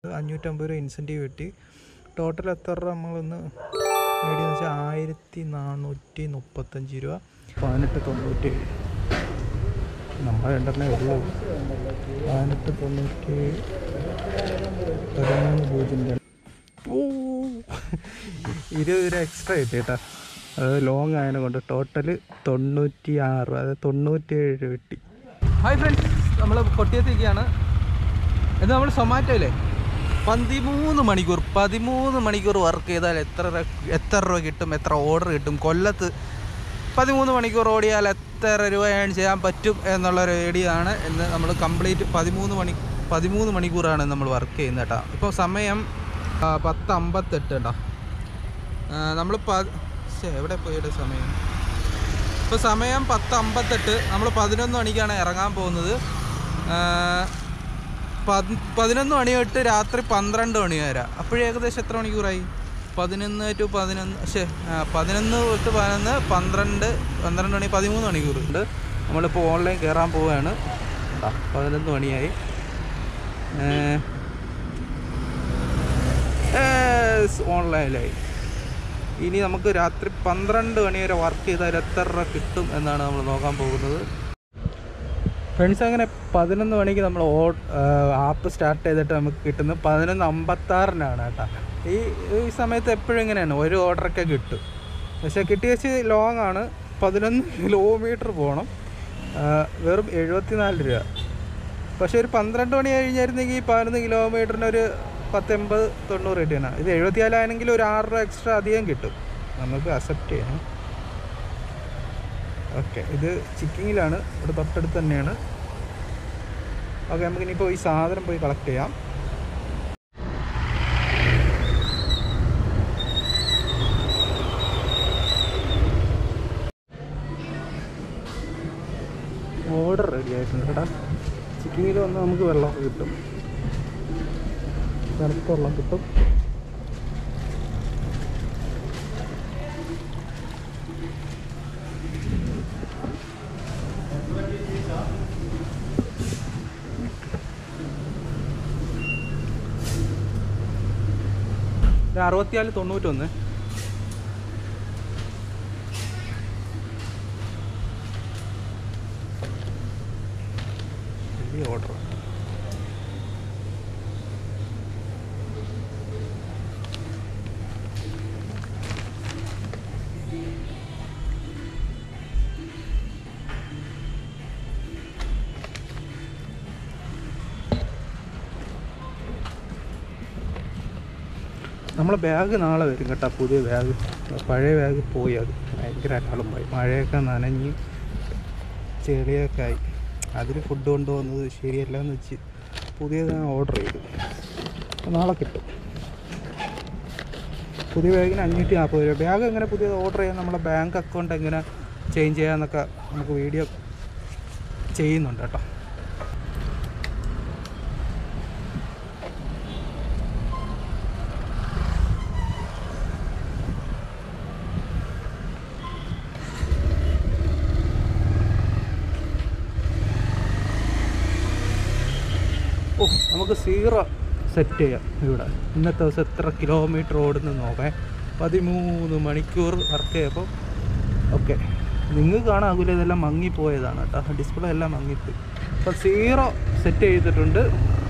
അഞ്ഞൂറ്റമ്പത് രൂപ ഇൻസെൻറ്റീവ് കിട്ടി ടോട്ടൽ എത്ര രൂപ നമ്മളൊന്ന് നേടിയെന്ന് വെച്ചാൽ ആയിരത്തി നാനൂറ്റി മുപ്പത്തഞ്ച് രൂപ പതിനെട്ട് തൊണ്ണൂറ്റി നമ്മൾ രണ്ടെണ്ണേ ഉള്ളൂ പതിനെട്ട് തൊണ്ണൂറ്റി പതിമൂന്ന് പൂജ്യം രണ്ട് ഓ ഇരുപത് രൂപ എക്സ്ട്രാ കിട്ടി കേട്ടോ അത് ലോങ് ആയതിനെ കൊണ്ട് ടോട്ടൽ തൊണ്ണൂറ്റി ആറ് അതായത് തൊണ്ണൂറ്റിയേഴ് രൂപ കിട്ടി ഹായ് ഫ്രണ്ട്സ് നമ്മൾ കൊട്ടിയത്തേക്കാണ് ഇത് നമ്മൾ സൊമാറ്റോയിലെ പതിമൂന്ന് മണിക്കൂർ പതിമൂന്ന് മണിക്കൂർ വർക്ക് ചെയ്താൽ എത്ര ര- എത്ര രൂപ കിട്ടും എത്ര ഓർഡർ കിട്ടും കൊല്ലത്ത് പതിമൂന്ന് മണിക്കൂർ ഓടിയാൽ എത്ര രൂപ ഏൺ ചെയ്യാൻ പറ്റും എന്നുള്ളൊരു ഐഡിയ ആണ് ഇന്ന് നമ്മൾ കംപ്ലീറ്റ് പതിമൂന്ന് മണി പതിമൂന്ന് മണിക്കൂറാണ് നമ്മൾ വർക്ക് ചെയ്യുന്നത് കേട്ടോ ഇപ്പോൾ സമയം ആ, പത്ത് അമ്പത്തെട്ട് കേട്ടോ നമ്മൾ പ ശ്ശെ, എവിടെ പോയുടെ സമയം ഇപ്പോൾ സമയം പത്ത് അമ്പത്തെട്ട് നമ്മൾ പതിനൊന്ന് മണിക്കാണ് ഇറങ്ങാൻ പോകുന്നത് ആ, പത്- പതിനൊന്ന് മണി തൊട്ട് രാത്രി പന്ത്രണ്ട് മണി വരെ അപ്പോഴേ ഏകദേശം എത്ര മണിക്കൂറായി പതിനൊന്ന് ടു പതിനൊന്ന് പക്ഷേ പതിനൊന്ന് തൊട്ട് പതിനൊന്ന് പന്ത്രണ്ട് പന്ത്രണ്ട് മണി പതിമൂന്ന് മണിക്കൂർ ഉണ്ട് നമ്മളിപ്പോൾ ഓൺലൈൻ കയറാൻ പോവുകയാണ് ദാ, പതിനൊന്ന് മണിയായി ഓൺലൈനിലായി ഇനി നമുക്ക് രാത്രി പന്ത്രണ്ട് മണി വരെ വർക്ക് ചെയ്താൽ എത്ര രൂപ കിട്ടും എന്നാണ് നമ്മൾ നോക്കാൻ പോകുന്നത് ഫ്രണ്ട്സ് അങ്ങനെ പതിനൊന്ന് മണിക്ക് നമ്മൾ ഓ ആപ്പ് സ്റ്റാർട്ട് ചെയ്തിട്ട് നമുക്ക് കിട്ടുന്നത് പതിനൊന്ന് അമ്പത്താറിനാണ് കേട്ടോ ഈ ഈ സമയത്ത് എപ്പോഴും ഇങ്ങനെയാണ് ഒരു ഓർഡറൊക്കെ കിട്ടും പക്ഷേ കിട്ടിയച്ച് ലോങ് ആണ് പതിനൊന്ന് കിലോമീറ്റർ പോകണം ആ, വെറും എഴുപത്തിനാല് രൂപ പക്ഷേ ഒരു പന്ത്രണ്ട് മണി കഴിഞ്ഞായിരുന്നെങ്കിൽ ഈ പതിനൊന്ന് കിലോമീറ്ററിന് ഒരു പത്തൊമ്പത് തൊണ്ണൂറ് കിട്ടിയാണ് ഇത് എഴുപത്തിനാലാണെങ്കിൽ ഒരു ആറ് രൂപ എക്സ്ട്രാ അധികം കിട്ടും നമുക്ക് അക്സെപ്റ്റ് ചെയ്യണം ഓക്കെ ഇത് ചിക്കിങ്ങിലാണ് ഇവിടെ തൊട്ടടുത്ത് തന്നെയാണ് ഓക്കെ നമുക്ക് ഇനിയിപ്പോൾ ഈ സാധനം പോയി കളക്ട് ചെയ്യാം ഓർഡർ റെഡി ആയിട്ടുണ്ട് കേട്ടാ ചിക്കിങ്ങിൽ വന്ന് നമുക്ക് വെള്ളമൊക്കെ കിട്ടും തണുത്ത വെള്ളം കിട്ടും ഇത് അറുപത്തിനാല് തൊണ്ണൂറ്റൊന്ന് വലിയ ഓർഡർ നമ്മളെ ബാഗ് നാളെ വരും കേട്ടോ പുതിയ ബാഗ് പഴയ ബാഗ് പോയി അത് ഭയങ്കര അകാലം പോയി മഴയൊക്കെ നനഞ്ഞ് ചെളിയൊക്കെ ആയി അതിന് ഫുഡ് കൊണ്ടുവന്നത് ശരിയല്ല എന്ന് വെച്ച് പുതിയത് ഞാൻ ഓർഡർ ചെയ്തു അപ്പോൾ നാളെ കിട്ടും പുതിയ ബാഗിന് അഞ്ഞൂറ്റി നാൽപ്പത് രൂപ ബാഗ് എങ്ങനെ പുതിയത് ഓർഡർ ചെയ്യാൻ നമ്മളെ ബാങ്ക് അക്കൗണ്ട് എങ്ങനെ ചേഞ്ച് ചെയ്യാമെന്നൊക്കെ നമുക്ക് വീഡിയോ ചെയ്യുന്നുണ്ട് കേട്ടോ ഓ നമുക്ക് സീറോ സെറ്റ് ചെയ്യാം ഇവിടെ ഇന്നത്തെ ദിവസം എത്ര കിലോമീറ്റർ ഓടുന്നു നോക്കാം പതിമൂന്ന് മണിക്കൂർ വർക്ക് ചെയ്യപ്പോൾ ഓക്കെ നിങ്ങൾക്ക് കാണാകില്ല ഇതെല്ലാം മങ്ങിപ്പോയതാണ് കേട്ടോ ഡിസ്പ്ലേ എല്ലാം മങ്ങിപ്പോയി അപ്പോൾ സീറോ സെറ്റ് ചെയ്തിട്ടുണ്ട്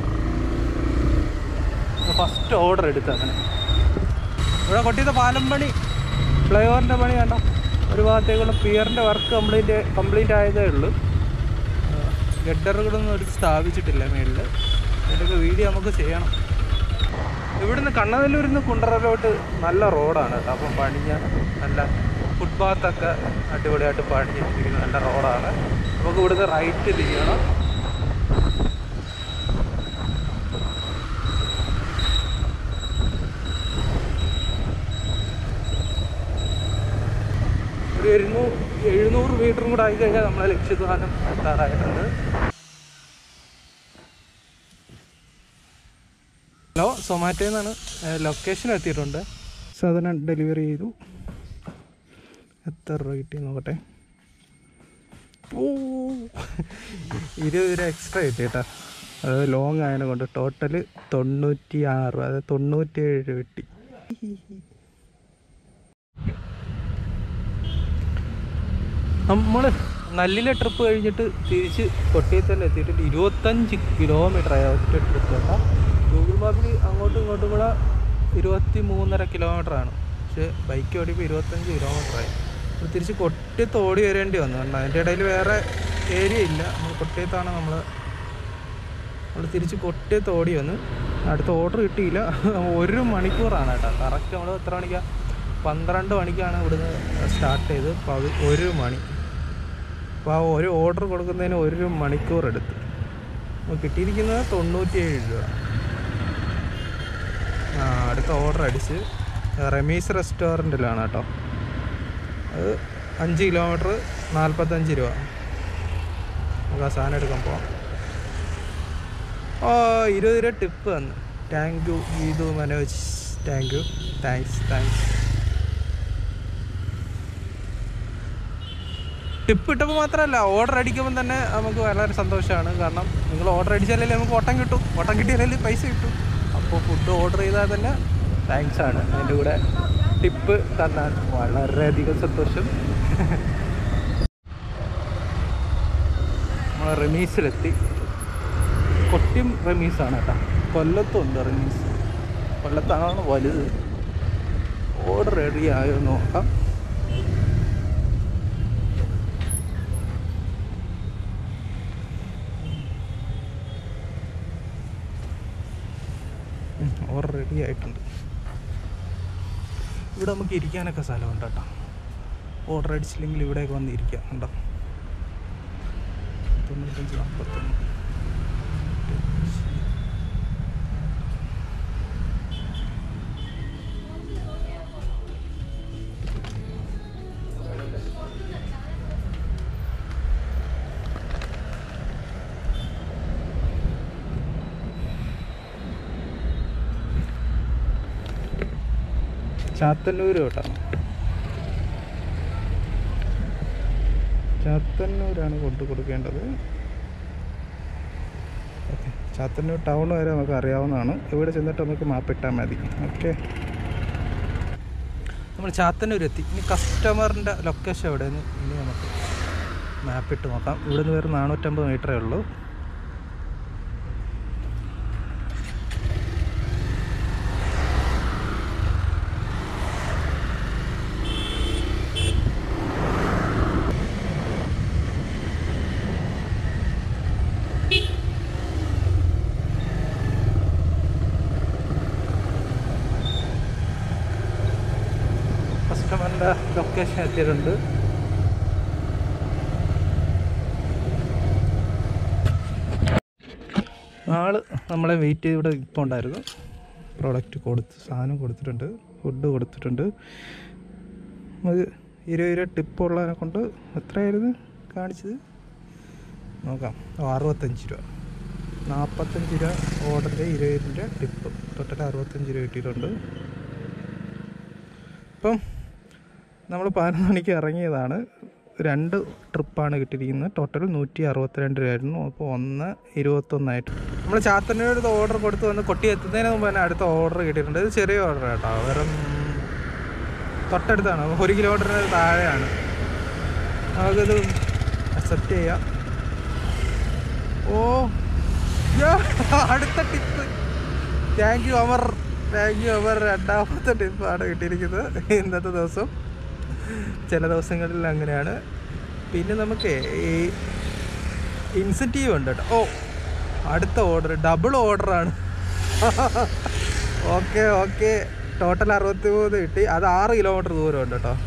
ഫസ്റ്റ് ഓർഡർ എടുത്ത് അങ്ങനെ ഇവിടെ കൊട്ടിയത്തെ പാലം പണി ഫ്ലൈ ഓവറിൻ്റെ പണി വേണ്ട ഒരു ഭാഗത്തേക്കുള്ള പിയറിൻ്റെ വർക്ക് കംപ്ലീറ്റ് കംപ്ലീറ്റ് ആയതേ ഉള്ളൂ ഗഡറുകളൊന്നും ഒരു സ്ഥാപിച്ചിട്ടില്ല മേളിൽ അതിൻ്റെയൊക്കെ വീഡിയോ നമുക്ക് ചെയ്യണം ഇവിടുന്ന് കണ്ണനല്ലൂരിൽ നിന്ന് കുണ്ടറയിലോട്ട് നല്ല റോഡാണ് കേട്ടോ അപ്പം പണിഞ്ഞ നല്ല ഫുട്പാത്തൊക്കെ അടിപൊളിയായിട്ട് പണിഞ്ഞിരിക്കുന്ന നല്ല റോഡാണ് നമുക്ക് ഇവിടുന്ന് റൈറ്റ് തിരിയണം ഒരു എഴുന്നൂറ് എഴുന്നൂറ് മീറ്ററും കൂടെ ആയി കഴിഞ്ഞാൽ നമ്മളെ ലക്ഷ്യസ്ഥാനം എത്താറായിട്ടുണ്ട് ഹലോ സൊമാറ്റോയിൽ നിന്നാണ് ലൊക്കേഷൻ എത്തിയിട്ടുണ്ട് സാധനം ഡെലിവറി ചെയ്തു എത്ര രൂപ കിട്ടി നോക്കട്ടെ ഓ ഇരുപത് രൂപ എക്സ്ട്രാ കിട്ടി കേട്ടോ അത് ലോങ് ആയതിനെ കൊണ്ട് ടോട്ടൽ തൊണ്ണൂറ്റി ആറ് അതായത് തൊണ്ണൂറ്റിയേഴ് വെട്ടി നമ്മൾ നല്ലിലെ ട്രിപ്പ് കഴിഞ്ഞിട്ട് തിരിച്ച് കൊട്ടിയത്ത് തന്നെ എത്തിയിട്ടുണ്ട് ഇരുപത്തഞ്ച് കിലോമീറ്റർ ആയ ഒറ്റ ട്രിപ്പ് കേട്ടോ ഗൂഗിൾ മാപ്പിൽ അങ്ങോട്ടും ഇങ്ങോട്ടും കൂടെ ഇരുപത്തി മൂന്നര കിലോമീറ്റർ ആണ് പക്ഷേ ബൈക്ക് ഓടിയപ്പോൾ ഇരുപത്തഞ്ച് കിലോമീറ്റർ ആയി അപ്പോൾ തിരിച്ച് കൊട്ടിയത്ത് ഓടി വരേണ്ടി വന്നു കാരണം അതിൻ്റെ ഇടയിൽ വേറെ ഏരിയ ഇല്ല നമ്മൾ കൊട്ടിയത്താണ് നമ്മൾ നമ്മൾ തിരിച്ച് കൊട്ടിയത്ത് ഓടി വന്ന് അടുത്ത ഓർഡർ കിട്ടിയില്ല ഒരു മണിക്കൂറാണ് കേട്ടോ കറക്റ്റ് നമ്മൾ എത്ര മണിക്കാണ് പന്ത്രണ്ട് മണിക്കാണ് ഇവിടുന്ന് സ്റ്റാർട്ട് ചെയ്ത് പതി ഒരു മണി അപ്പോൾ ആ ഒരു ഓർഡർ കൊടുക്കുന്നതിന് ഒരു മണിക്കൂർ എടുത്തു അപ്പോൾ കിട്ടിയിരിക്കുന്നത് തൊണ്ണൂറ്റിയേഴ് രൂപ ആ അടുത്ത ഓർഡർ അടിച്ച് റമീസ് റെസ്റ്റോറൻറ്റിലാണ് കേട്ടോ അത് അഞ്ച് കിലോമീറ്റർ നാൽപ്പത്തഞ്ച് രൂപ നമുക്ക് ആ സാധനം എടുക്കാൻ പോവാം ഓ ഇരുപത് രൂപ ടിപ്പ് തന്നു thank you Geethu Manoj thank you thanks thanks tip ഇട്ടപ്പോൾ മാത്രമല്ല ഓർഡർ അടിക്കുമ്പോൾ തന്നെ നമുക്ക് വളരെ സന്തോഷമാണ് കാരണം നിങ്ങൾ ഓർഡർ അടിച്ചാലല്ലേ നമുക്ക് ഓട്ടം കിട്ടും ഓട്ടം കിട്ടിയാലല്ലേ പൈസ കിട്ടും അപ്പോൾ ഫുഡ് ഓർഡർ ചെയ്താൽ തന്നെ താങ്ക്സ് ആണ് അതിൻ്റെ കൂടെ ടിപ്പ് തന്നാൽ വളരെയധികം സന്തോഷം നമ്മൾ റമീസിലെത്തി കൊട്ടിയം റമീസാണ് കേട്ടോ കൊല്ലത്തുണ്ട് റമീസ് കൊല്ലത്താണ് വലുത് ഓർഡർ റെഡി ആയോ എന്ന് നോക്കാം ഓർഡർ റെഡി ആയിട്ടുണ്ട് ഇവിടെ നമുക്ക് ഇരിക്കാനൊക്കെ സ്ഥലമുണ്ട് കേട്ടോ ഓർഡർ അടിച്ചില്ലെങ്കിൽ ഇവിടെയൊക്കെ വന്ന് ഇരിക്കാം ഉണ്ടോ തൊണ്ണൂറ്റഞ്ച് നാൽപ്പത്തൊന്ന് ചാത്തന്നൂർ കേട്ടോ ചാത്തന്നൂരാണ് കൊണ്ടു കൊടുക്കേണ്ടത് ഓക്കെ ചാത്തന്നൂർ ടൗൺ വരെ നമുക്ക് അറിയാവുന്നതാണ് ഇവിടെ ചെന്നിട്ട് നമുക്ക് മാപ്പ് ഇട്ടാൽ മതി ഓക്കെ നമ്മൾ ചാത്തന്നൂർ എത്തി ഇനി കസ്റ്റമറിൻ്റെ ലൊക്കേഷൻ എവിടെയെന്ന് ഇനി നമുക്ക് മാപ്പ് ഇട്ട് നോക്കാം ഇവിടെ നിന്ന് വേറെ നാനൂറ്റമ്പത് മീറ്ററേ ഉള്ളൂ കസ്റ്റമറിൻ്റെ ലൊക്കേഷൻ എത്തിയിട്ടുണ്ട് ആള് നമ്മളെ വെയിറ്റ് ചെയ്ത് ഇവിടെ ഇപ്പോൾ ഉണ്ടായിരുന്നു പ്രോഡക്റ്റ് കൊടുത്ത് സാധനം കൊടുത്തിട്ടുണ്ട് ഫുഡ് കൊടുത്തിട്ടുണ്ട് നമുക്ക് ഇരുപത് രൂപ ടിപ്പ് ഉള്ളതിനെ കൊണ്ട് എത്രയായിരുന്നു കാണിച്ചത് നോക്കാം ഓ, അറുപത്തഞ്ച് രൂപ നാൽപ്പത്തഞ്ച് രൂപ ഓർഡറിൻ്റെ ഇരുപത് രൂപ ടിപ്പ് ടോട്ടൽ അറുപത്തഞ്ച് രൂപ കിട്ടിയിട്ടുണ്ട് ഇപ്പം നമ്മൾ പതിനൊന്ന് മണിക്ക് ഇറങ്ങിയതാണ് രണ്ട് ട്രിപ്പാണ് കിട്ടിയിരിക്കുന്നത് ടോട്ടൽ നൂറ്റി അറുപത്തിരണ്ട് രൂപയായിരുന്നു അപ്പോൾ ഒന്ന് ഇരുപത്തൊന്നായിട്ട് നമ്മൾ ചാത്തന്നൂർ ഓർഡർ കൊടുത്ത് വന്ന് കൊട്ടി എത്തുന്നതിന് മുമ്പ് തന്നെ അടുത്ത ഓർഡർ കിട്ടിയിട്ടുണ്ട് ഇത് ചെറിയ ഓർഡർ കേട്ടോ വെറും തൊട്ടടുത്താണ് ഒരു കിലോമീറ്ററിന് താഴെയാണ് നമുക്കിത് അക്സെപ്റ്റ് ചെയ്യാം ഓ യ്യോ, അടുത്ത tip thank you Amar thank you Amar രണ്ടാമത്തെ ടിപ്പാണ് കിട്ടിയിരിക്കുന്നത് ഇന്നത്തെ ദിവസം ചില ദിവസങ്ങളിൽ അങ്ങനെയാണ് പിന്നെ നമുക്ക് ഈ ഇൻസെൻറ്റീവ് ഉണ്ട് കേട്ടോ ഓ അടുത്ത ഓർഡർ ഡബിൾ ഓർഡറാണ് ഓക്കെ ഓക്കെ ടോട്ടൽ അറുപത്തി മൂന്ന് കിട്ടി അത് ആറ് കിലോമീറ്റർ ദൂരം ഉണ്ട് കേട്ടോ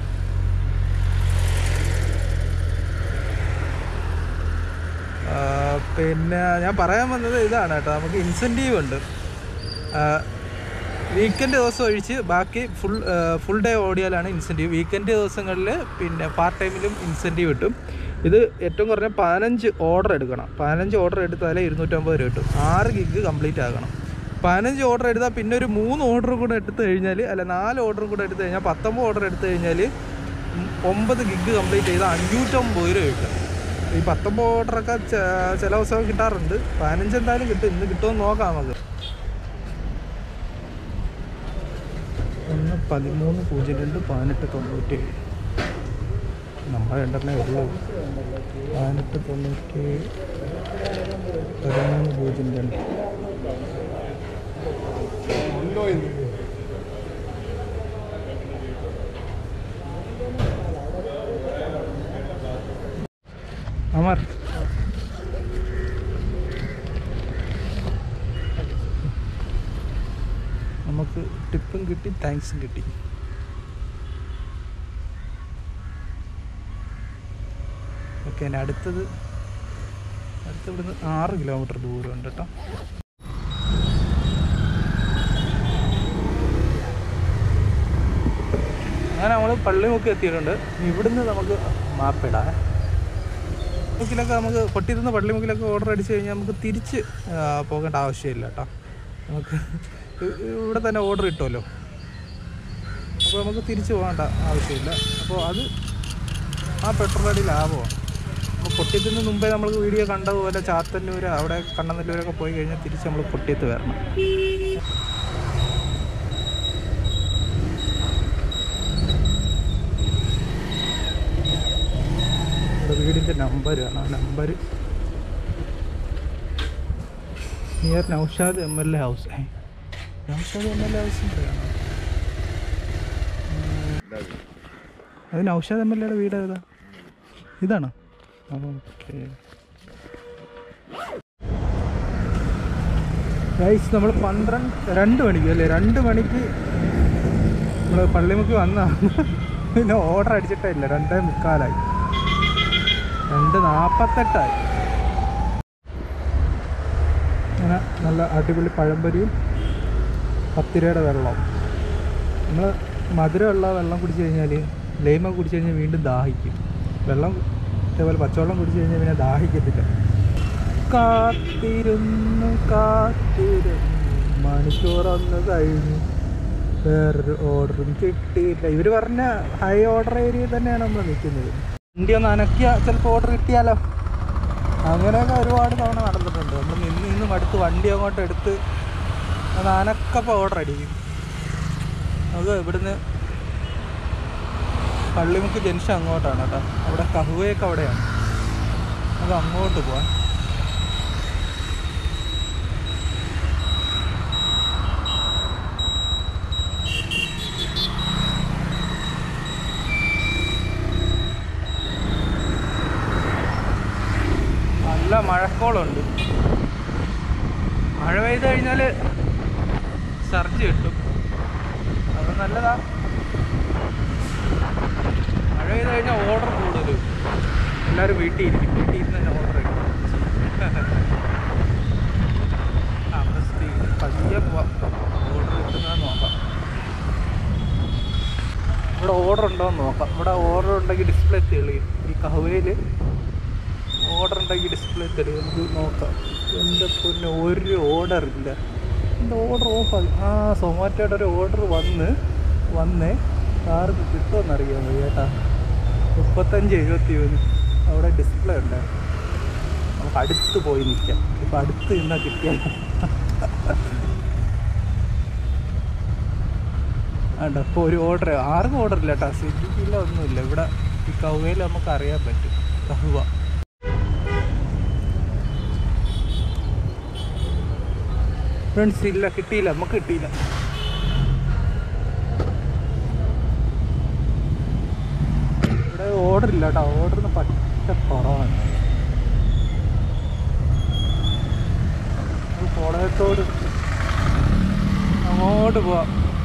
ആ, പിന്നെ ഞാൻ പറയാൻ വന്നത് ഇതാണ് കേട്ടോ നമുക്ക് ഇൻസെൻറ്റീവ് ഉണ്ട് വീക്കെൻഡ് ദിവസം ഒഴിച്ച് ബാക്കി ഫുൾ ഫുൾ ഡേ ഓടിയാലാണ് ഇൻസെൻറ്റീവ് വീക്കെൻഡ് ദിവസങ്ങളിൽ പിന്നെ പാർട്ട് ടൈമിലും ഇൻസെൻറ്റീവ് കിട്ടും ഇത് ഏറ്റവും കുറഞ്ഞ പതിനഞ്ച് ഓർഡർ എടുക്കണം പതിനഞ്ച് ഓർഡർ എടുത്താലേ ഇരുന്നൂറ്റമ്പത് രൂപ കിട്ടും ആറ് ഗിഗ് കംപ്ലീറ്റ് ആകണം പതിനഞ്ച് ഓർഡർ എടുത്താൽ പിന്നെ ഒരു മൂന്ന് ഓർഡർ കൂടെ എടുത്തു കഴിഞ്ഞാൽ അല്ല നാല് ഓർഡർ കൂടെ എടുത്തു കഴിഞ്ഞാൽ പത്തൊമ്പത് ഓർഡർ എടുത്തു കഴിഞ്ഞാൽ ഒമ്പത് ഗിഗ് കംപ്ലീറ്റ് ചെയ്താൽ അഞ്ഞൂറ്റമ്പത് രൂപ കിട്ടും ഈ പത്തൊമ്പത് ഓർഡറൊക്കെ ചെ- ചില ദിവസം കിട്ടാറുണ്ട് പതിനഞ്ച് എന്തായാലും കിട്ടും ഇന്ന് കിട്ടുമെന്ന് നോക്കാം നമുക്ക് ഒന്ന് പതിമൂന്ന് പൂജ്യം രണ്ട് പതിനെട്ട് തൊണ്ണൂറ്റി ഏഴ് നമ്മൾ രണ്ടെണ്ണേ ഉള്ളൂ പതിനെട്ട് തൊണ്ണൂറ്റി ഏഴ് പതിമൂന്ന് പൂജ്യം രണ്ട് അമർ നമുക്ക് ടിപ്പും കിട്ടി താങ്ക്സും കിട്ടി ഓക്കെ ഇനി അടുത്തത് അടുത്ത ഇവിടുന്ന് ആറ് കിലോമീറ്റർ ദൂരമുണ്ട് കേട്ടോ അങ്ങനെ നമ്മൾ പള്ളിമുക്ക് എത്തിയിട്ടുണ്ട് ഇനി ഇവിടുന്ന് നമുക്ക് മാപ്പിടാം മുക്കിലൊക്കെ നമുക്ക് പൊട്ടിയിരുന്ന പള്ളിമുക്കിലൊക്കെ ഓർഡർ അടിച്ചു കഴിഞ്ഞാൽ നമുക്ക് തിരിച്ച് ആ, പോകേണ്ട ആവശ്യമില്ല കേട്ടോ നമുക്ക് ഇ- ഇവിടെ തന്നെ ഓർഡർ കിട്ടുമല്ലോ അപ്പോൾ നമുക്ക് തിരിച്ച് പോകേണ്ട ആവശ്യമില്ല അപ്പോൾ അത് ആ പെട്രോൾ അടി ലാഭമാണ് അപ്പോൾ പൊട്ടിയത്തിന് മുമ്പേ നമ്മൾ വീഡിയോ കണ്ടതുപോലെ ചാത്തന്നൂർ അവിടെ കണ്ണനല്ലൂരൊക്കെ പോയി കഴിഞ്ഞാൽ തിരിച്ച് നമ്മൾ പൊട്ടിയത്ത് വരണം ഇവിടെ വീടിൻ്റെ നമ്പറാണ് ആ number near Naushad M L A house ഏ, നൗഷാദ് എം എൽ എ ഹൗസിൻ്റെ ആണോ അത് നൗഷാദ് എം എൽ എയുടെ വീട് ഏതാ ഇതാണോ ഓക്കെ ഗൈസ് നമ്മൾ പന്ത്രണ്ട് രണ്ട് മണിക്ക് അല്ലേ രണ്ട് മണിക്ക് നമ്മൾ പള്ളിമുക്ക് വന്നതാണ് പിന്നെ ഓർഡർ അടിച്ചിട്ടേ ഇല്ല രണ്ടേ മുക്കാലായി രണ്ട് നാൽപ്പത്തെട്ടായി അങ്ങനെ നല്ല അടിപൊളി പഴംപൊരിയും പത്തിരയുടെ വെള്ളം നമ്മൾ മധുരമുള്ള വെള്ളം കുടിച്ചു കഴിഞ്ഞാൽ ലൈമ കുടിച്ചു കഴിഞ്ഞാൽ വീണ്ടും ദാഹിക്കും വെള്ളം ഇതേപോലെ പച്ചവെള്ളം കുടിച്ചു കഴിഞ്ഞാൽ പിന്നെ ദാഹിക്കത്തില്ല കാത്തിരുന്നു കാത്തിരുന്നു മണിക്കൂറൊന്ന് കഴിഞ്ഞു വേറൊരു ഓർഡറും കിട്ടിയില്ല ഇവർ പറഞ്ഞ ഹൈ ഓർഡർ ഏരിയയിൽ തന്നെയാണ് നമ്മൾ നിൽക്കുന്നത് വണ്ടി ഒന്ന് അനക്കിയ ചിലപ്പോൾ ഓർഡർ കിട്ടിയാലോ അങ്ങനെയൊക്കെ ഒരുപാട് തവണ നടന്നിട്ടുണ്ട് നമ്മൾ നിന്ന് നിന്ന് മടുത്ത് വണ്ടി അങ്ങോട്ട് എടുത്ത് അത് അനക്കപ്പോൾ ഓർഡർ അടിക്കും അത് ഇവിടുന്ന് പള്ളിമുക്ക് ജംഗ്ഷൻ അങ്ങോട്ടാണ് കേട്ടോ അവിടെ കഹുവയൊക്കെ അവിടെയാണ് അത് അങ്ങോട്ട് പോവാൻ നല്ല മഴക്കോളുണ്ട് മഴ പെയ്ത് കഴിഞ്ഞാൽ സർജ് കിട്ടും അത് നല്ലതാ മഴ പെയ്ത് കഴിഞ്ഞാൽ ഓർഡർ കൂടുതൽ എല്ലാവരും വീട്ടിൽ ഇരിക്കും വീട്ടിൽ ഇരുന്ന് തന്നെ ഓർഡർ ചെയ്യും ആ ബസ് പതിയെ പോവാം ഓർഡർ കിട്ടുന്നതെന്ന് നോക്കാം ഇവിടെ ഓർഡർ ഉണ്ടോ എന്ന് നോക്കാം ഇവിടെ ഓർഡർ ഉണ്ടെങ്കിൽ ഡിസ്പ്ലേ തെളിയും ഈ കഹുവയിൽ ഓർഡർ ഉണ്ടെങ്കിൽ ഡിസ്പ്ലേ തരും നമുക്ക് നോക്കാം എൻ്റെ പൊന്നെ ഒരു ഓർഡർ ഇല്ല എൻ്റെ ഓർഡർ ഓഫായി ആ സൊമാറ്റോയുടെ ഒരു ഓർഡർ വന്ന് വന്നേ ആർക്ക് കിട്ടുമെന്ന് അറിയാൻ വയ്യ കേട്ടാ മുപ്പത്തഞ്ച് എഴുപത്തി മൂന്ന് അവിടെ ഡിസ്പ്ലേ ഉണ്ട് നമുക്ക് അടുത്ത് പോയി നിൽക്കാം ഇപ്പം അടുത്ത് നിന്നാൽ കിട്ടിയാൽ ആണ്ട ഇപ്പോൾ ഒരു ഓർഡർ ആർക്കും ഓർഡർ ഇല്ല കേട്ടോ സ്വിഗ്ഗിക്കില്ല ഒന്നുമില്ല ഇവിടെ ഈ കൗവയിൽ നമുക്ക് അറിയാൻ പറ്റും കഹുവ ഫ്രണ്ട്സ് ഇല്ല കിട്ടിയില്ല നമുക്ക് കിട്ടിയില്ല ഇവിടെ ഓർഡർ ഇല്ല കേട്ടോ ഓർഡറിന് പറ്റ കുറവാണ് നമുക്ക് കോളയത്തോട് അങ്ങോട്ട് പോവാം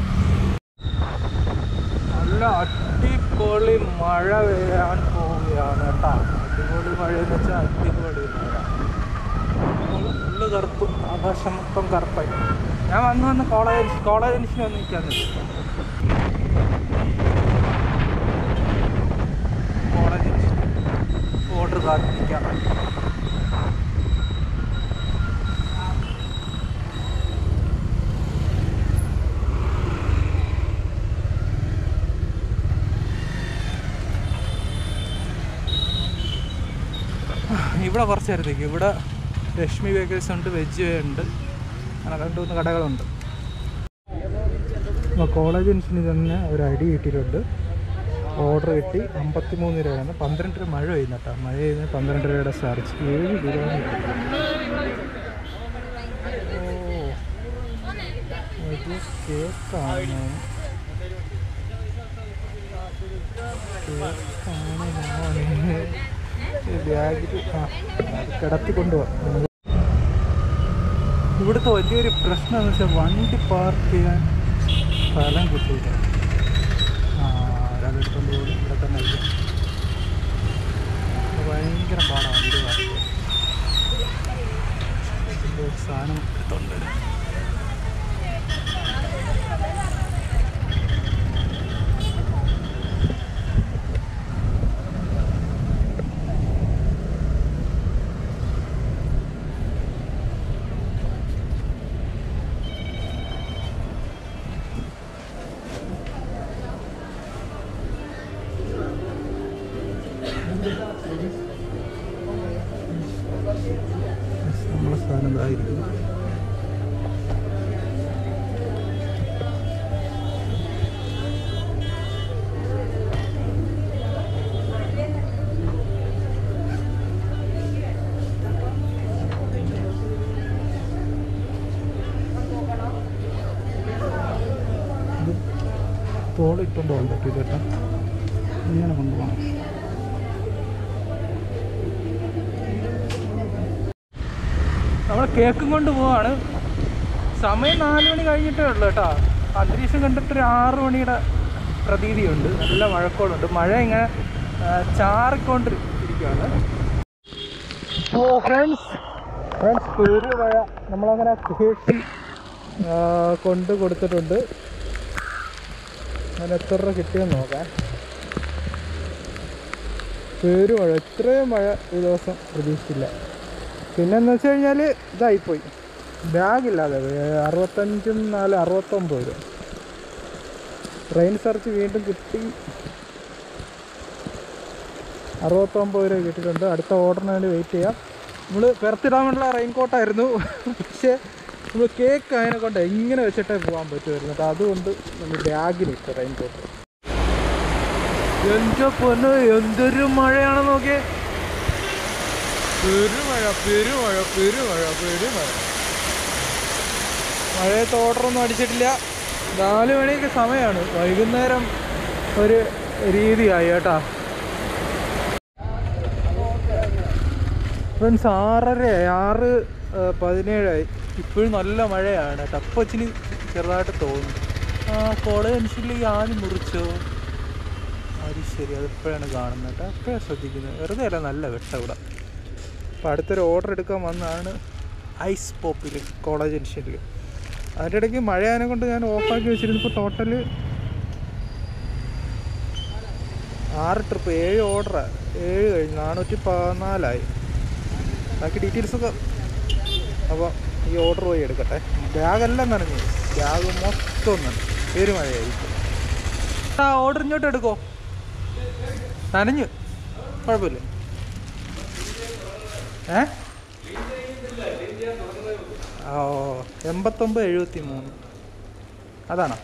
നല്ല അടിപൊളി മഴ പെയ്യാൻ പോവുകയാണ് കേട്ടോ അടിപൊളി മഴ എന്ന് വെച്ചാൽ അടിപൊളി മഴ ഫുള്ള് കറുപ്പ് ആകാശം മൊത്തം കറുപ്പായി ഞാൻ വന്ന് വന്ന് കോളേജ് കോളേജ് ജംഗ്ഷനിൽ വന്ന് നിൽക്കാന്ന് കോളേജ് ജംഗ്ഷൻ ഓർഡർ കാത്തിരിക്കാം ഇവിടെ കുറച്ച് നേരത്തേക്ക് ഇവിടെ ലക്ഷ്മി ബേക്കേഴ്സ് ഉണ്ട് വെജ് ഉണ്ട് അങ്ങനെ രണ്ട് മൂന്ന് കടകളുണ്ട് അപ്പോൾ കോളേജ് ജംഗ്ഷനിൽ തന്നെ ഒരു ഐഡി കിട്ടിയിട്ടുണ്ട് ഓർഡർ കിട്ടി അമ്പത്തി മൂന്ന് രൂപയാണ് പന്ത്രണ്ട് രൂപ മഴ പെയ്യുന്ന കേട്ടോ മഴ പെയ്യുന്ന പന്ത്രണ്ട് രൂപയുടെ ചാർജ് ഏഴ് കിലോമീറ്റർ ഓ ഇത് കേക്കാണ് ബാഗിൽ ആ അത് കിടത്തി കൊണ്ടുപോകാം ഇവിടുത്തെ വലിയൊരു പ്രശ്നം എന്ന് വെച്ചാൽ വണ്ടി പാർക്ക് ചെയ്യാൻ സ്ഥലം കിട്ടില്ല ആ ഒരാളെടുത്തോണ്ട് പോകും ഇവിടെ തന്നെ ആയിരിക്കും ഇത് ഭയങ്കര പാടാണ് വണ്ടി പാർക്ക് ചെയ്യാൻ എന്തോ ഒരു സാധനം എടുത്തോണ്ട് നമ്മളെ സാധനം ഇതായിരിക്കും ഇത് തോളിട്ടുകൊണ്ട് പോകാൻ പറ്റില്ല കേട്ടോ ഇങ്ങനെ കൊണ്ടുപോകണം നമ്മൾ കേക്കും കൊണ്ട് പോവാണ് സമയം നാല് മണി കഴിഞ്ഞിട്ടേ ഉള്ളൂ കേട്ടോ അന്തരീക്ഷം കണ്ടിട്ട് ഒരു ആറ് മണിയുടെ പ്രതീതിയുണ്ട് നല്ല മഴക്കോളുണ്ട് മഴ ഇങ്ങനെ ആ, ചാറിക്കൊണ്ടിരിക്കുകയാണ് ഓ ഫ്രണ്ട്സ് ഫ്രണ്ട്സ് ഒരു മഴ നമ്മളങ്ങനെ കേക്ക് ആ, കൊണ്ട് കൊടുത്തിട്ടുണ്ട് അങ്ങനെ എത്ര രൂപ കിട്ടിയെന്ന് നോക്കാം പേരുമഴ ഇത്രയും മഴ ഈ ദിവസം പ്രതീക്ഷിച്ചില്ല പിന്നെന്ന് വെച്ച് കഴിഞ്ഞാൽ ഇതായിപ്പോയി ബാഗില്ലാതെ പോയി. അറുപത്തഞ്ചും നാല് അറുപത്തൊമ്പത് രൂപ ട്രെയിൻ സെർച്ച് വീണ്ടും കിട്ടി അറുപത്തൊമ്പത് രൂപ കിട്ടിയിട്ടുണ്ട് അടുത്ത ഓർഡറിന് വേണ്ടി വെയിറ്റ് ചെയ്യാം നമ്മൾ പെർത്തിടാൻ വേണ്ടിയുള്ള റെയിൻ കോട്ടായിരുന്നു പക്ഷേ നമ്മൾ കേക്ക് അതിനെ കൊണ്ട് എങ്ങനെ വെച്ചിട്ടേ പോകാൻ പറ്റുമായിരുന്നു കേട്ടോ അതുകൊണ്ട് നമ്മൾ ബാഗിലിട്ട് റെയിൻ കോട്ട് എൻ്റെ പൊന്ന് എന്തൊരു മഴയാണ് നോക്കിയേ പെരുമഴ പെരുമഴ പെരുമഴ പെരുമഴ മഴയത്ത് ഓർഡറൊന്നും അടിച്ചിട്ടില്ല നാല് മണിയൊക്കെ സമയമാണ് വൈകുന്നേരം ഒരു രീതിയായി കേട്ടാ ഫ്രണ്ട്സ് ആറരയായി ആറ് ആ, പതിനേഴായി ഇപ്പോഴും നല്ല മഴയാണ് കേട്ടോ അപ്പോൾ ഇച്ചിരി ചെറുതായിട്ട് തോന്നും ആ കോളേജ് അനുസരിച്ച് ഈ ആദ്യം മുറിച്ചോ അത് ശരി അതിപ്പോഴാണ് കാണുന്നത് കേട്ടോ അപ്പോഴാണ് ശ്രദ്ധിക്കുന്നത് വെറുതെ അല്ല നല്ല വെട്ട ഇവിടെ അപ്പോൾ അടുത്തൊരു ഓർഡർ എടുക്കാൻ വന്നതാണ് ഐസ് പോപ്പിൽ കോളേജ് ജംഗ്ഷനിൽ അതിൻ്റെ ഇടയ്ക്ക് മഴയാനെ കൊണ്ട് ഞാൻ ഓഫാക്കി വെച്ചിരുന്നു ഇപ്പോൾ ടോട്ടൽ ആറ് ട്രിപ്പ് ഏഴ് ഓർഡറാണ് ഏഴ് കഴിഞ്ഞു നാനൂറ്റി പതിനാലായി ബാക്കി ഡീറ്റെയിൽസൊക്കെ അപ്പോൾ ഈ ഓർഡർ പോയി എടുക്കട്ടെ ബാഗെല്ലാം നനഞ്ഞു ബാഗ് മൊത്തം നനഞ്ഞു പേര് മഴയായിരിക്കും ആ ഓർഡർ ഇങ്ങോട്ട് എടുക്കോ നനഞ്ഞു കുഴപ്പമില്ല ഏ ഓ എൺപത്തൊമ്പത് എഴുപത്തി മൂന്ന് അതാണോ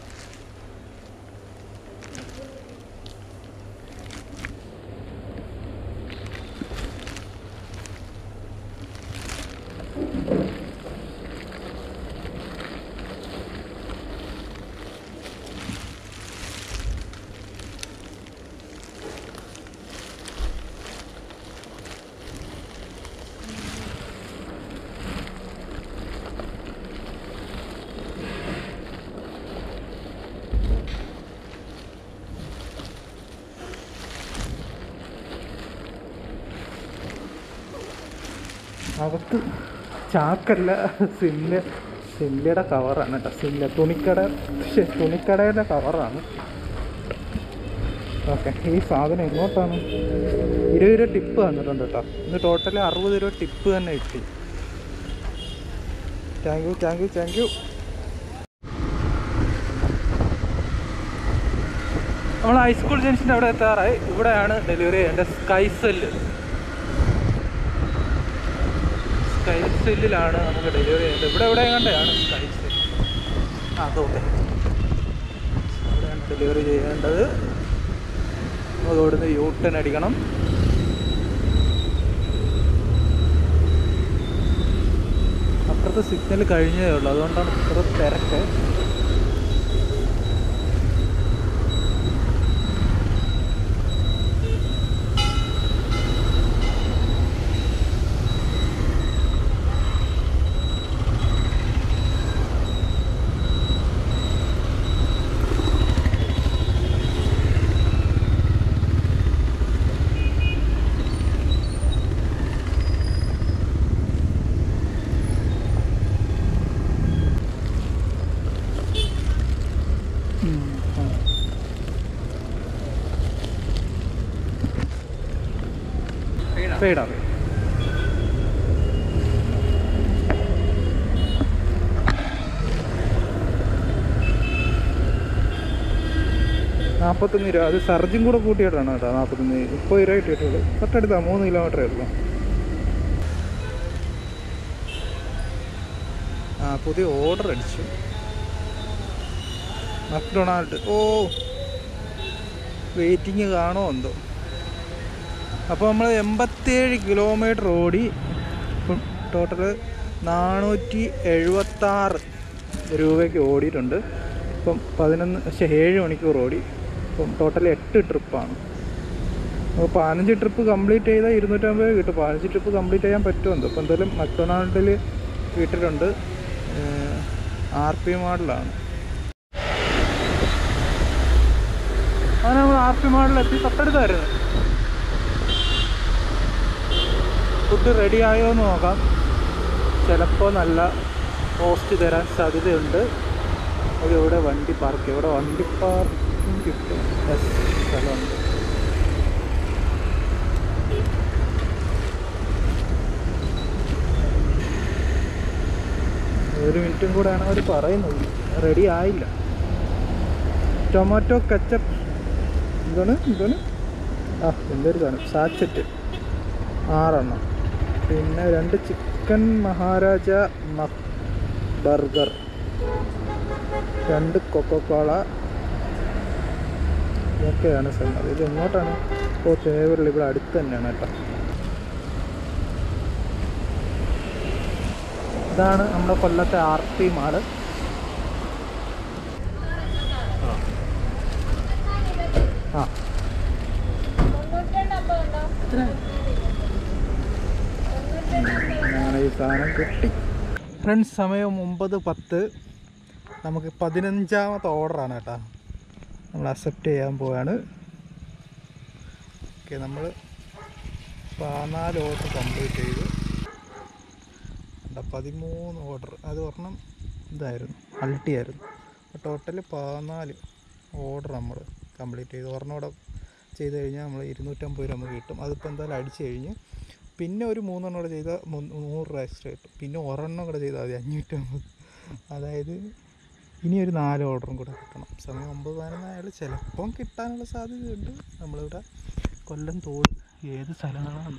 അകത്ത് ചാക്കല്ല സില്ല സില്ലയുടെ കവറാണ് കേട്ടോ സില്ല തുണിക്കട ശ്ശെ, തുണിക്കടയുടെ കവറാണ് ഓക്കെ ഈ സാധനം എങ്ങോട്ടാണ് ഇരുപത് രൂപ ടിപ്പ് തന്നിട്ടുണ്ട് കേട്ടോ ഇന്ന് ടോട്ടൽ അറുപത് രൂപ ടിപ്പ് തന്നെ കിട്ടി thank you thank you thank you നമ്മൾ ഹൈസ്കൂൾ ജംഗ്ഷൻ്റെ അവിടെ എത്താറായി ഇവിടെയാണ് ഡെലിവറി ചെയ്യേണ്ടത് സ്കൈസെല്ല് സ്കൈ സെല്ലിലാണ് നമുക്ക് ഡെലിവറി ചെയ്യേണ്ടത് ഇവിടെ എവിടെ കണ്ടാണ് സ്കൈ സെൽ ആ തോക്കെ അവിടെയാണ് ഡെലിവറി ചെയ്യേണ്ടത് നമുക്ക് ഇവിടുന്ന് യൂ ടൺ അടിക്കണം അപ്പുറത്തെ സിഗ്നൽ കഴിഞ്ഞതേ ഉള്ളൂ അതുകൊണ്ടാണ് ഇത്ര തിരക്ക് ഫെയ്ഡാണ് നാൽപ്പത്തൊന്ന് രൂപ അത് സർജും കൂടെ കൂട്ടിയിട്ടാണ് കേട്ടോ നാൽപ്പത്തൊന്ന് മുപ്പത് രൂപ കിട്ടിയിട്ടുള്ളൂ തൊട്ടടുത്താ മൂന്ന് കിലോമീറ്ററേ ഉള്ളൂ ആ പുതിയ ഓർഡർ അടിച്ചു മക്ഡൊണാൾഡ് ഓ വെയിറ്റിംഗ് കാണോ എന്തോ അപ്പോൾ നമ്മൾ എൺപത്തേഴ് കിലോമീറ്റർ ഓടി ടോട്ടൽ നാനൂറ്റി എഴുപത്താറ് രൂപയ്ക്ക് ഓടിയിട്ടുണ്ട് ഇപ്പം പതിനൊന്ന് പക്ഷേ ഏഴ് മണിക്കൂർ ഓടി ഇപ്പം ടോട്ടൽ എട്ട് ട്രിപ്പാണ് അപ്പോൾ പതിനഞ്ച് ട്രിപ്പ് കംപ്ലീറ്റ് ചെയ്താൽ ഇരുന്നൂറ്റമ്പത് രൂപ കിട്ടും പതിനഞ്ച് ട്രിപ്പ് കംപ്ലീറ്റ് ചെയ്യാൻ പറ്റുമെന്തോ അപ്പോൾ എന്തായാലും മക്ഡൊണാൾഡിൽ കിട്ടിയിട്ടുണ്ട് ആർ പി മോഡലാണ് അങ്ങനെ നമ്മൾ ആർ പി മോഡലെത്തി തൊട്ടടുത്തായിരുന്നു ഫുഡ് റെഡി ആയോ എന്ന് നോക്കാം ചിലപ്പോൾ നല്ല പോസ്റ്റ് തരാൻ സാധ്യതയുണ്ട് അത് ഇവിടെ വണ്ടി പാർക്ക് ഇവിടെ വണ്ടി പാർക്കിംഗ് കിട്ടും Yes, സ്ഥലമുണ്ട് ഒരു മിനിറ്റും കൂടെയാണ് അവർ പറയുന്നത് റെഡി ആയില്ല ടൊമാറ്റോ കച്ചപ്പ് എന്താണ് എന്താണ് ആ എന്തൊരു സാധനം സാച്ചറ്റ് ആറെണ്ണം പിന്നെ രണ്ട് ചിക്കൻ മഹാരാജ മക് ബർഗർ രണ്ട് കൊക്കോക്കോള ഇതൊക്കെയാണ് സംഗതി ഇത് എങ്ങോട്ടാണ് ഓ തേവരിൽ ഇവിടെ അടുത്ത് തന്നെയാണ് കേട്ടോ ഇതാണ് നമ്മുടെ കൊല്ലത്തെ ആർ പി മാള് ആ അങ്ങനെ ഈ സാധനം കിട്ടി ഫ്രണ്ട്സ് സമയം ഒമ്പത് പത്ത് നമുക്ക് പതിനഞ്ചാമത്തെ ഓർഡറാണ് കേട്ടോ നമ്മൾ അക്സെപ്റ്റ് ചെയ്യാൻ പോവാണ് ഓക്കെ നമ്മൾ പതിനാല് ഓർഡർ കംപ്ലീറ്റ് ചെയ്തു പതിമൂന്ന് ഓർഡർ അത് ഒരെണ്ണം ഇതായിരുന്നു അൾട്ടി ആയിരുന്നു ടോട്ടൽ പതിനാല് ഓർഡർ നമ്മൾ കംപ്ലീറ്റ് ചെയ്തു ഒരെണ്ണം കൂടെ ചെയ്ത് കഴിഞ്ഞാൽ നമ്മൾ ഇരുന്നൂറ്റമ്പത് രൂപ നമുക്ക് കിട്ടും അതിപ്പോൾ എന്തായാലും അടിച്ച് കഴിഞ്ഞ് പിന്നെ ഒരു മൂന്നെണ്ണം കൂടെ ചെയ്താൽ മു- നൂറ് രൂപ എക്സ്ട്രാ കിട്ടും പിന്നെ ഒരെണ്ണം കൂടെ ചെയ്താൽ മതി അഞ്ഞൂറ്റമ്പത് അതായത് ഇനി ഒരു നാല് ഓർഡറും കൂടെ കിട്ടണം സമയം ഒമ്പത് പതിനൊന്നായാലും ചിലപ്പം കിട്ടാനുള്ള സാധ്യതയുണ്ട് നമ്മളിവിടെ കൊല്ലം തോട് ഏത് സ്ഥലങ്ങളാണ്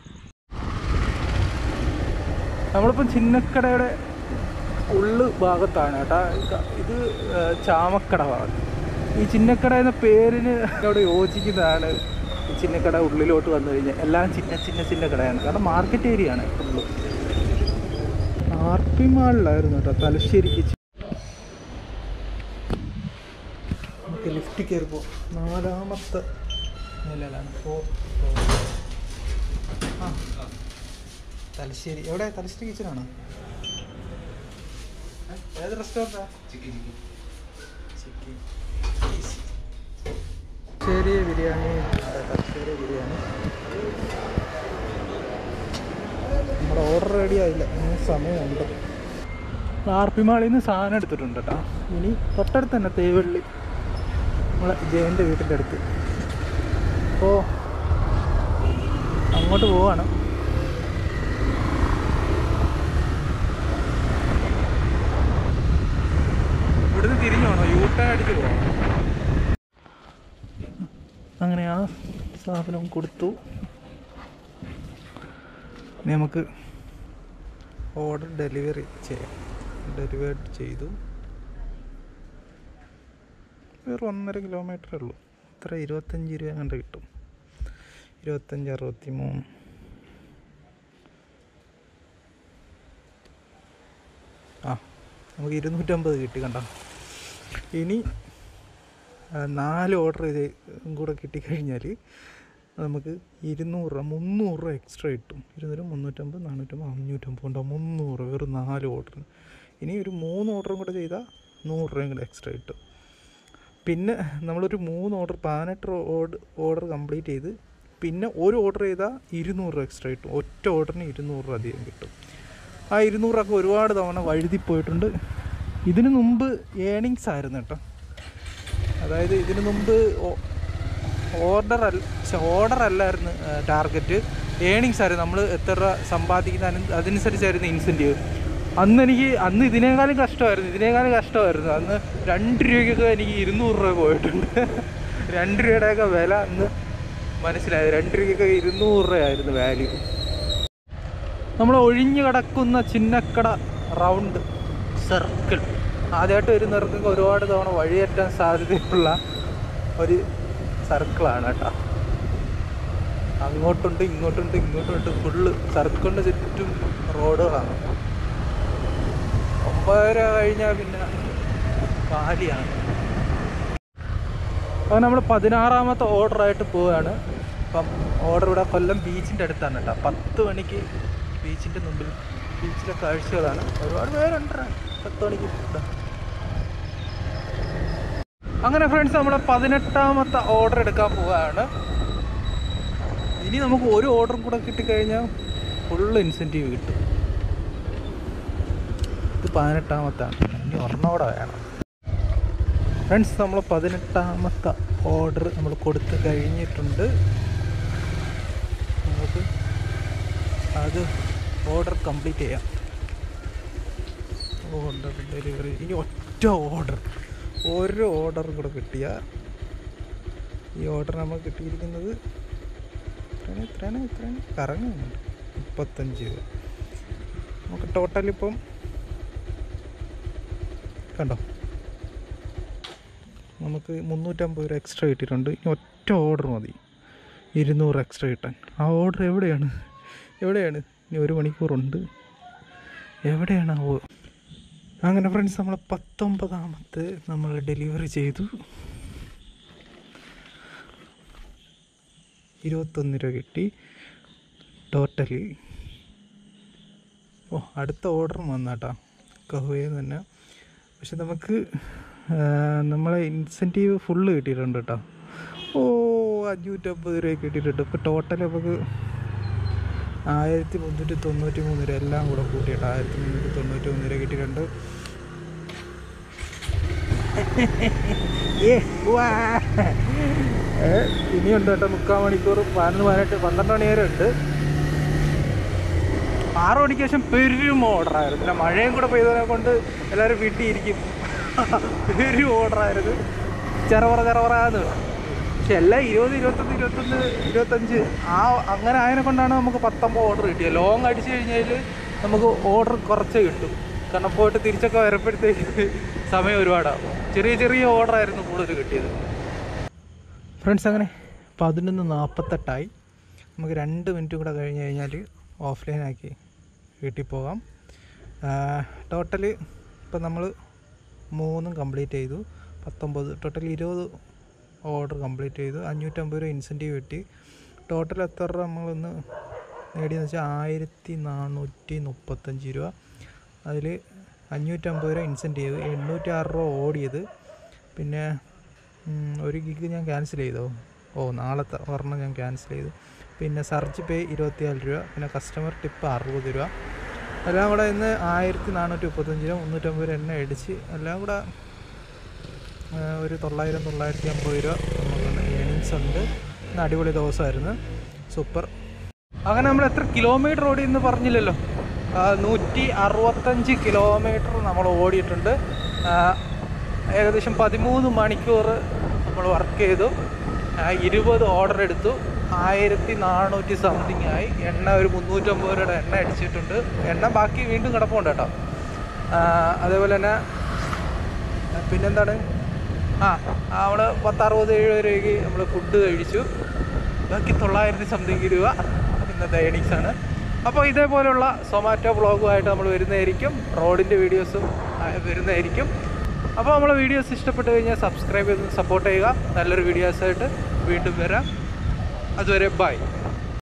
നമ്മളിപ്പം ചിന്നക്കടയുടെ ഉള്ളു ഭാഗത്താണ് കേട്ടാ ഇത് ആ, ചാമക്കട ഭാഗത്ത് ഈ ചിന്നക്കട എന്ന പേരിന് അവിടെ യോജിക്കുന്നതാണ് ഈ ചിന്നക്കട ഉള്ളിലോട്ട് വന്നു കഴിഞ്ഞാൽ എല്ലാം ചിന്ന ചിന്ന ചിന്ന കടയാണ് കാരണം മാർക്കറ്റ് ഏരിയ ആണ് ഫുള്ള് ആർ പി മാളിലായിരുന്നു കേട്ടോ തലശ്ശേരിക്ക് ചി- നമുക്ക് ലിഫ്റ്റ് കയറിപ്പോ നാലാമത്തെ നിലയിലാണ് ഫോർ ആ തലശ്ശേരി എവിടെ തലശ്ശേരി കിച്ചനാണോ ഏത് റെസ്റ്റോറൻറ്റാ തലശ്ശേരി ബിരിയാണി അതെ തലശ്ശേരി ബിരിയാണി നമ്മുടെ ഓർഡർ റെഡി ആയില്ല ഇനി സമയമുണ്ട് ആർ പി മാളിൽ നിന്ന് സാധനം എടുത്തിട്ടുണ്ട് കേട്ടോ ഇനി തൊട്ടടുത്ത് തന്നെ തേവള്ളി നമ്മളെ ജയൻ്റെ വീട്ടിൻ്റെ അടുത്ത് അപ്പോൾ അങ്ങോട്ട് പോവാണ് ഇവിടുന്ന് തിരിഞ്ഞു പോകണോ യൂ ടേൺ അടിച്ച് പോകണം അങ്ങനെ ആ സാധനം കൊടുത്തു ഇനി നമുക്ക് ഓർഡർ ഡെലിവറി ചെയ്യാം ഡെലിവേർഡ് ചെയ്തു വെറും ഒന്നര കിലോമീറ്ററേ ഉള്ളൂ ഇത്ര ഇരുപത്തഞ്ച് രൂപ കണ്ട് കിട്ടും ഇരുപത്തഞ്ച് അറുപത്തി മൂന്ന് ആ നമുക്ക് ഇരുന്നൂറ്റമ്പത് കിട്ടി കണ്ടോ ഇനി ആ, നാല് ഓർഡർ ചെയ്ത് കൂടെ കിട്ടിക്കഴിഞ്ഞാൽ നമുക്ക് ഇരുന്നൂറ് രൂപ മുന്നൂറ് രൂപ എക്സ്ട്രാ കിട്ടും ഇരുന്നൂറ് മുന്നൂറ്റമ്പത് നാനൂറ്റമ്പത് അഞ്ഞൂറ്റമ്പത് ഉണ്ടോ മുന്നൂറ് വെറും നാല് ഓർഡർ ഇനി ഒരു മൂന്ന് ഓർഡറും കൂടെ ചെയ്താൽ നൂറ് രൂപയും കൂടെ എക്സ്ട്രാ കിട്ടും പിന്നെ നമ്മളൊരു മൂന്ന് ഓർഡർ പതിനെട്ട് ഓർഡർ ഓർഡർ കംപ്ലീറ്റ് ചെയ്ത് പിന്നെ ഒരു ഓർഡർ ചെയ്താൽ ഇരുന്നൂറ് രൂപ എക്സ്ട്രാ കിട്ടും ഒറ്റ ഓർഡറിന് ഇരുന്നൂറ് രൂപ അധികം കിട്ടും ആ ഇരുന്നൂറൊക്കെ ഒരുപാട് തവണ വഴുതി പോയിട്ടുണ്ട് ഇതിനു മുമ്പ് ഏണിങ്സ് ആയിരുന്നു കേട്ടോ അതായത് ഇതിനു മുമ്പ് ഓർഡർ അല്ല ഓർഡർ അല്ലായിരുന്നു ടാർഗറ്റ് ഏണിങ്സ് ആയിരുന്നു നമ്മൾ എത്ര രൂപ സമ്പാദിക്കുന്ന അതിന് അതനുസരിച്ചായിരുന്നു ഇൻസെൻറ്റീവ് അന്ന് എനിക്ക് അന്ന് ഇതിനേക്കാളും കഷ്ടമായിരുന്നു ഇതിനേക്കാളും കഷ്ടമായിരുന്നു അന്ന് രണ്ട് രൂപയ്ക്കൊക്കെ എനിക്ക് ഇരുന്നൂറ് രൂപ പോയിട്ടുണ്ട് രണ്ട് രൂപയുടെയൊക്കെ വില അന്ന് മനസ്സിലായത് രണ്ട് രൂപയ്ക്കൊക്കെ ഇരുന്നൂറ് രൂപയായിരുന്നു വാല്യൂ നമ്മൾ ഒഴിഞ്ഞു കിടക്കുന്ന ചിന്നക്കട റൗണ്ട് സർക്കിൾ ആദ്യമായിട്ട് വരുന്നവർക്കൊക്കെ ഒരുപാട് തവണ വഴിയേറ്റാൻ സാധ്യതയുള്ള ഒരു സർക്കിളാണ് കേട്ടോ അങ്ങോട്ടുണ്ട് ഇങ്ങോട്ടുണ്ട് ഇങ്ങോട്ടുണ്ട് ഫുള്ള് സർക്കിളിന് ചുറ്റും റോഡുകളാണ് ഒമ്പതര കഴിഞ്ഞാൽ പിന്നെ കാലിയാണ് അപ്പോൾ നമ്മൾ പതിനാറാമത്തെ ഓർഡറായിട്ട് പോവുകയാണ് അപ്പം ഓർഡർ ഇവിടെ കൊല്ലം ബീച്ചിൻ്റെ അടുത്താണ് കേട്ടോ പത്ത് മണിക്ക് ബീച്ചിൻ്റെ മുമ്പിൽ ബീച്ചിലെ കാഴ്ചകളാണ് ഒരുപാട് പേരുണ്ട് പത്ത് മണിക്ക് ഇവിടെ അങ്ങനെ ഫ്രണ്ട്സ് നമ്മൾ പതിനെട്ടാമത്തെ ഓർഡർ എടുക്കാൻ പോവുകയാണ് ഇനി നമുക്ക് ഒരു ഓർഡറും കൂടെ കിട്ടിക്കഴിഞ്ഞാൽ ഫുള്ള് ഇൻസെൻറ്റീവ് കിട്ടും ഇത് പതിനെട്ടാമത്താണ് ഇനി ഒരെണ്ണം കൂടെ വേണം ഫ്രണ്ട്സ് നമ്മൾ പതിനെട്ടാമത്തെ ഓർഡർ നമ്മൾ കൊടുത്ത് കഴിഞ്ഞിട്ടുണ്ട് നമുക്ക് അത് ഓർഡർ കംപ്ലീറ്റ് ചെയ്യാം ഓർഡർ ഡെലിവറി ഇനി ഒറ്റ ഓർഡർ ഒരു ഓർഡർ കൂടെ കിട്ടിയ ഈ ഓർഡർ നമുക്ക് കിട്ടിയിരിക്കുന്നത് എത്രയാണ് എത്രയാണ് എത്രയാണ് കറങ്ങുന്നുണ്ട് മുപ്പത്തഞ്ച് രൂപ നമുക്ക് ടോട്ടൽ ഇപ്പം കണ്ടോ നമുക്ക് മുന്നൂറ്റമ്പത് രൂപ എക്സ്ട്രാ കിട്ടിയിട്ടുണ്ട് ഇനി ഒറ്റ ഓർഡർ മതി ഇരുന്നൂറ് എക്സ്ട്രാ കിട്ടാൻ ആ ഓർഡർ എവിടെയാണ് എവിടെയാണ് ഇനി ഒരു മണിക്കൂറുണ്ട് എവിടെയാണ് ആ ഓ- അങ്ങനെ ഫ്രണ്ട്സ് നമ്മൾ പത്തൊമ്പതാമത്തെ നമ്മൾ ഡെലിവറി ചെയ്തു ഇരുപത്തൊന്ന് രൂപ കിട്ടി ടോട്ടലി ഓ അടുത്ത ഓർഡർ വന്നാട്ടാ കഹുവയിൽ നിന്ന് തന്നെ പക്ഷെ നമുക്ക് ആ, നമ്മളെ ഇൻസെൻറ്റീവ് ഫുള്ള് കിട്ടിയിട്ടുണ്ട് കേട്ടോ ഓ അഞ്ഞൂറ്റമ്പത് രൂപ കിട്ടിയിട്ടുണ്ട് ഇപ്പോൾ ടോട്ടൽ നമുക്ക് ആയിരത്തി മുന്നൂറ്റി തൊണ്ണൂറ്റി മൂന്ന് രൂപ എല്ലാം കൂടെ കൂട്ടിയിട്ട് ആയിരത്തി മുന്നൂറ്റി തൊണ്ണൂറ്റി മൂന്ന് രൂപ കിട്ടിയിട്ടുണ്ട് ഏ, ഉവ്വാ. ഏ, ഇനിയുണ്ട് കേട്ടോ മുക്കാൽ മണിക്കൂർ പതിനൊന്ന് പതിനെട്ട് പന്ത്രണ്ട് മണി വരെ ഉണ്ട് ആറ് മണിക്ക് ശേഷം പെരും ഓർഡറായിരുന്നു പിന്നെ മഴയും കൂടെ പെയ്തതിനെ കൊണ്ട് എല്ലാവരും വീട്ടിൽ ഇരിക്കും പെരും ഓർഡറായിരുന്നു ചെറവറ ചെറവറാന്ന് പക്ഷെ എല്ലാം ഇരുപത് ഇരുപത്തൊന്ന് ഇരുപത്തൊന്ന് ഇരുപത്തഞ്ച് ആ അങ്ങനെ ആയതിനെ കൊണ്ടാണ് നമുക്ക് പത്തൊമ്പത് ഓർഡർ കിട്ടിയത് ലോങ് അടിച്ചു കഴിഞ്ഞാൽ നമുക്ക് ഓർഡർ കുറച്ചേ കിട്ടും കാരണം പോയിട്ട് തിരിച്ചൊക്കെ വരുമ്പോഴത്തേക്ക് സമയം ഒരുപാടാകും ചെറിയ ചെറിയ ഓർഡറായിരുന്നു കൂടുതൽ കിട്ടിയത് ഫ്രണ്ട്സ് അങ്ങനെ പതിനൊന്ന് നാൽപ്പത്തെട്ടായി നമുക്ക് രണ്ട് മിനിറ്റ് കൂടെ കഴിഞ്ഞ് കഴിഞ്ഞാൽ ഓഫ്ലൈനാക്കി വീട്ടിൽ പോകാം ടോട്ടൽ ഇപ്പം നമ്മൾ മൂന്നും കംപ്ലീറ്റ് ചെയ്തു പത്തൊമ്പത് ടോട്ടൽ ഇരുപത് ഓർഡർ കംപ്ലീറ്റ് ചെയ്തു അഞ്ഞൂറ്റമ്പത് രൂപ ഇൻസെൻറ്റീവ് കിട്ടി ടോട്ടൽ എത്ര രൂപ നമ്മളൊന്ന് നേടിയെന്ന് വെച്ചാൽ ആയിരത്തി നാനൂറ്റി മുപ്പത്തഞ്ച് രൂപ അതിൽ അഞ്ഞൂറ്റമ്പത് രൂപ ഇൻസെൻറ്റീവ് എണ്ണൂറ്റി ആറ് രൂപ ഓടിയത് പിന്നെ ഉം, ഒരു ഗിഗ് ഞാൻ ക്യാൻസൽ ചെയ്തോ ഓ നാളത്തെ ഒരെണ്ണം ഞാൻ ക്യാൻസൽ ചെയ്തു പിന്നെ സർജ് പേ ഇരുപത്തിനാല് രൂപ പിന്നെ കസ്റ്റമർ ടിപ്പ് അറുപത് രൂപ എല്ലാം കൂടെ ഇന്ന് ആയിരത്തി നാനൂറ്റി മുപ്പത്തഞ്ച് രൂപ മുന്നൂറ്റമ്പത് രൂപ എണ്ണ അടിച്ച് എല്ലാം കൂടെ ആ, ഒരു തൊള്ളായിരം തൊള്ളായിരത്തി അമ്പത് രൂപ നമുക്ക് ഏണിങ്സ് ഉണ്ട് ഇന്ന് അടിപൊളി ദിവസമായിരുന്നു സൂപ്പർ അങ്ങനെ നമ്മൾ എത്ര കിലോമീറ്റർ ഓടി എന്ന് പറഞ്ഞില്ലല്ലോ ആ, നൂറ്റി അറുപത്തഞ്ച് കിലോമീറ്റർ നമ്മൾ ഓടിയിട്ടുണ്ട് ആ, ഏകദേശം പതിമൂന്ന് മണിക്കൂർ നമ്മൾ വർക്ക് ചെയ്തു ആ, ഇരുപത് ഓർഡർ എടുത്തു ആയിരത്തി നാനൂറ്റി സംതിങ് ആയി എണ്ണ ഒരു മുന്നൂറ്റമ്പത് രൂപയുടെ എണ്ണ അടിച്ചിട്ടുണ്ട് എണ്ണ ബാക്കി വീണ്ടും കിടപ്പുണ്ട് കേട്ടോ ആ, അതേപോലെ തന്നെ ആ, പിന്നെന്താണ് ആ നമ്മൾ പത്തറുപത് എഴുപത് രൂപയ്ക്ക് നമ്മൾ ഫുഡ് കഴിച്ചു ബാക്കി തൊള്ളായിരത്തി സംതിങ് രൂപ ഇന്നത്തെ ഏണിങ്സ് ആണ് അപ്പോൾ ഇതേപോലുള്ള സൊമാറ്റോ വ്ളോഗുമായിട്ട് നമ്മൾ വരുന്നതായിരിക്കും റോഡിൻ്റെ വീഡിയോസും ആ, വരുന്നതായിരിക്കും അപ്പോൾ നമ്മളെ വീഡിയോസ് ഇഷ്ടപ്പെട്ട് കഴിഞ്ഞാൽ സബ്സ്ക്രൈബ് ചെയ്ത് സപ്പോർട്ട് ചെയ്യുക നല്ലൊരു വീഡിയോസായിട്ട് വീണ്ടും വരാം അതുവരെ ബൈ